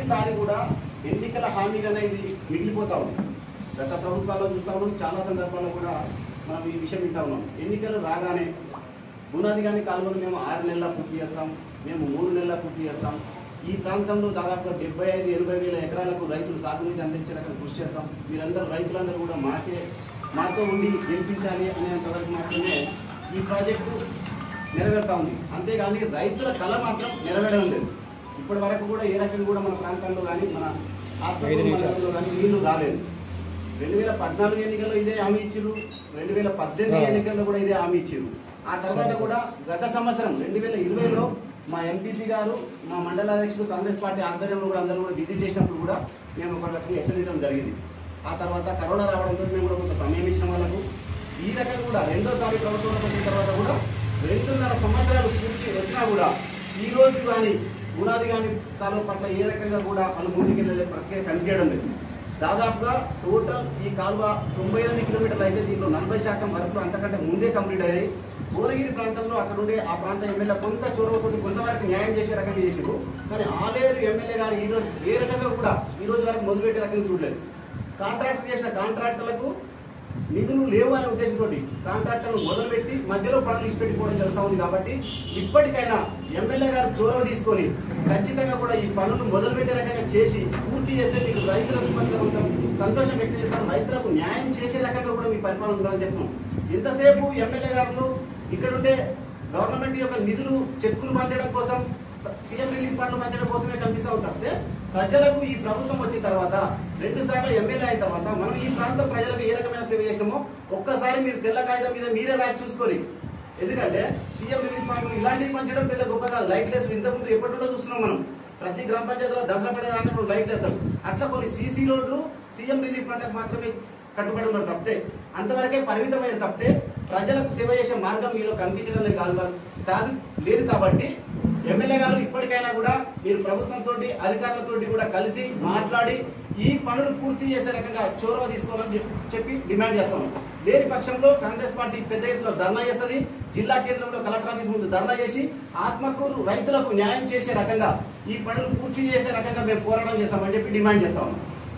ప్రతిసారి కూడా ఎన్నికల హామీగానే ఇది మిగిలిపోతా ఉంది గత ప్రభుత్వాల్లో చూస్తా ఉన్నాం చాలా సందర్భాల్లో కూడా మనం ఈ విషయం వింటా ఉన్నాం ఎన్నికలు రాగానే బునాది కానీ కాలువలు మేము ఆరు నెలల పూర్తి చేస్తాం మేము మూడు నెలల పూర్తి చేస్తాం ఈ ప్రాంతంలో దాదాపుగా డెబ్బై ఐదు ఎనభై వేల ఎకరాలకు రైతులు సాగునీటి అందించే రకం కృషి చేస్తాం మీరందరూ రైతులందరూ కూడా మాకే మాతో ఉండి గెలిపించాలి అనేంతవరకు మాత్రమే ఈ ప్రాజెక్టు నెరవేరుతా ఉంది అంతేగాని రైతుల కళ మాత్రం నెరవేరడం లేదు ఇప్పటి వరకు కూడా ఏ రకంగా కూడా మన ప్రాంతంలో కానీ మన ఆత్మకూరు మండలంలో కానీ నీళ్లు రాలేదు రెండు వేల పద్నాలుగు ఎన్నికల్లో ఇదే హామీ ఇచ్చారు రెండు వేల పద్దెనిమిది ఎన్నికల్లో కూడా ఇదే హామీ ఇచ్చారు ఆ తర్వాత కూడా గత సంవత్సరం రెండు వేల ఇరవైలో మా ఎంపీపీ గారు మా మండల అధ్యక్షుడు కాంగ్రెస్ పార్టీ ఆధ్వర్యంలో కూడా అందరూ కూడా విజిట్ చేసినప్పుడు కూడా మేము ఒకళ్ళకి హెచ్చరించడం జరిగింది ఆ తర్వాత కరోనా రావడంతో మేము కూడా కొంత సమయం ఇచ్చిన వాళ్ళకు ఈ రకంగా కూడా రెండోసారి ప్రభుత్వంలోకి వచ్చిన తర్వాత కూడా రెండున్నర సంవత్సరాలు పూర్తి వచ్చినా కూడా ఈ రోజు కానీ పునాది కానీ తన పట్ల ఏ రకంగా కూడా వాళ్ళు ముందుకెళ్ళే ప్రక్రియ కనిపించడం లేదు దాదాపుగా టోటల్ ఈ కాలువ తొంభై ఎనిమిది కిలోమీటర్లు అయితే దీంట్లో నలభై శాతం వరకు అంతకంటే ముందే కంప్లీట్ అయ్యాయి భువనగిరి ప్రాంతంలో అక్కడ ఉండే ఆ ప్రాంత ఎమ్మెల్యే కొంత చొరవతో కొంతవరకు న్యాయం చేసే రకంగా చేసారు కానీ ఆలేరు ఎమ్మెల్యే గారు ఈ రోజు ఏ రకంగా కూడా ఈ రోజు వరకు మొదలుపెట్టే రకంగా చూడలేదు కాంట్రాక్ట్ చేసిన కాంట్రాక్టర్లకు నిధులు లేవు అనే ఉద్దేశంతో కాంట్రాక్టర్లు మొదలుపెట్టి మధ్యలో పనులు ఇచ్చి పెట్టుకోవడం జరుగుతూ ఉంది కాబట్టి ఇప్పటికైనా ఎమ్మెల్యే గారు చొరవ తీసుకొని ఖచ్చితంగా కూడా ఈ పనులు మొదలుపెట్టే రకంగా చేసి పూర్తి చేస్తే మీకు రైతులకు ఇబ్బందిగా ఉంటాం సంతోషం వ్యక్తం చేస్తాం రైతులకు న్యాయం చేసే రకంగా కూడా మీ పరిపాలన ఉందని చెప్తున్నాం ఇంతసేపు ఎమ్మెల్యే గారు ఇక్కడ ఉంటే గవర్నమెంట్ యొక్క నిధులు చెక్కులు పంచడం కోసం సీఎం రిలీఫ్ ఫండ్లు పంచడం కోసమే కనిపిస్తా తప్పితే ప్రజలకు ఈ ప్రభుత్వం వచ్చిన తర్వాత రెండు సార్లు ఎమ్మెల్యే అయిన తర్వాత మనం ఈ ప్రాంత ప్రజలకు ఏ రకమైన సేవ చేసినామో ఒక్కసారి మీరు తెల్ల కాగితం మీద మీరే రాసి చూసుకొని ఎందుకంటే సీఎం రిలీఫ్ ఫండ్లు ఇలాంటివి పంచడం పెద్ద గొప్ప కాదు లైట్ లేసు ఇంతకుముందు ఎప్పటి నుండో చూస్తున్నాం మనం ప్రతి గ్రామ పంచాయతీలో దసరా పండుగ రాగానే లైట్ వేస్తారు అట్లా కొన్ని సీసీ రోడ్లు సీఎం రిలీఫ్ ఫండ్లకు మాత్రమే కట్టుబడి ఉన్నారు తప్పితే అంతవరకే పరిమితమైన తప్పితే ప్రజలకు సేవ చేసే మార్గం మీలో కనిపించడం లేదు కాదు కాదు లేదు కాబట్టి ఎమ్మెల్యే గారు ఇప్పటికైనా కూడా మీరు ప్రభుత్వంతో అధికారులతోటి కూడా కలిసి మాట్లాడి ఈ పనులు పూర్తి చేసే రకంగా చొరవ తీసుకోవాలని చెప్పి- చెప్పి డిమాండ్ చేస్తాం లేని పక్షంలో కాంగ్రెస్ పార్టీ పెద్ద ఎత్తున ధర్నా చేస్తుంది జిల్లా కేంద్రంలో కలెక్టర్ ఆఫీస్ ముందు ధర్నా చేసి ఆత్మకూరు రైతులకు న్యాయం చేసే రకంగా ఈ పనులు పూర్తి చేసే రకంగా మేము పోరాటం చేస్తామని చెప్పి డిమాండ్ చేస్తా ఉన్నాం